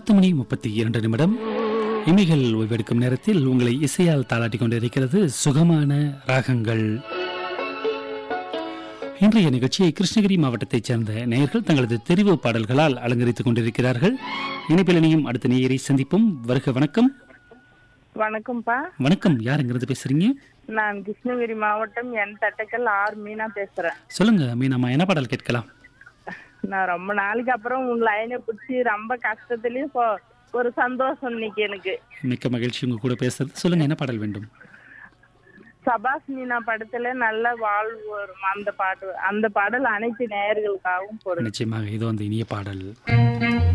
பத்து மணி முப்பத்தி இரண்டு நிமிடம் இமைகள் ஓய்வெடுக்கும் நேரத்தில் உங்களை இசையால் தாளாட்டிக் கொண்டிருக்கிறது சுகமான ராகங்கள் இன்றைய நிகழ்ச்சியை கிருஷ்ணகிரி மாவட்டத்தைச் சேர்ந்த நேயர்கள் தங்களது தெரிவு பாடல்களால் அலங்கரித்துக் கொண்டிருக்கிறார்கள் இணைப்பில் இணையும் அடுத்த நேயரை சந்திப்போம் வருக வணக்கம் வணக்கம்ப்பா வணக்கம் யார் எங்கிருந்து பேசுறீங்க நான் கிருஷ்ணகிரி மாவட்டம் என் தட்டக்கல் ஆர் மீனா பேசுறேன் சொல்லுங்க மீனாமா என்ன பாடல் கேட்கலாம் நான் ரொம்ப நாளைக்கு அப்புறம் உங்க லைனை பிடிச்சி ரொம்ப கஷ்டத்துலயும் இப்போ ஒரு சந்தோஷம் இன்னைக்கு எனக்கு மிக்க மகிழ்ச்சி உங்க கூட பேசுறது சொல்லுங்க என்ன பாடல் வேண்டும் சபாஸ் மீனா படத்துல நல்ல வாழ்வு வரும் அந்த பாட்டு அந்த பாடல் அனைத்து நேயர்களுக்காகவும் பொருள் நிச்சயமாக இது வந்து இனிய பாடல்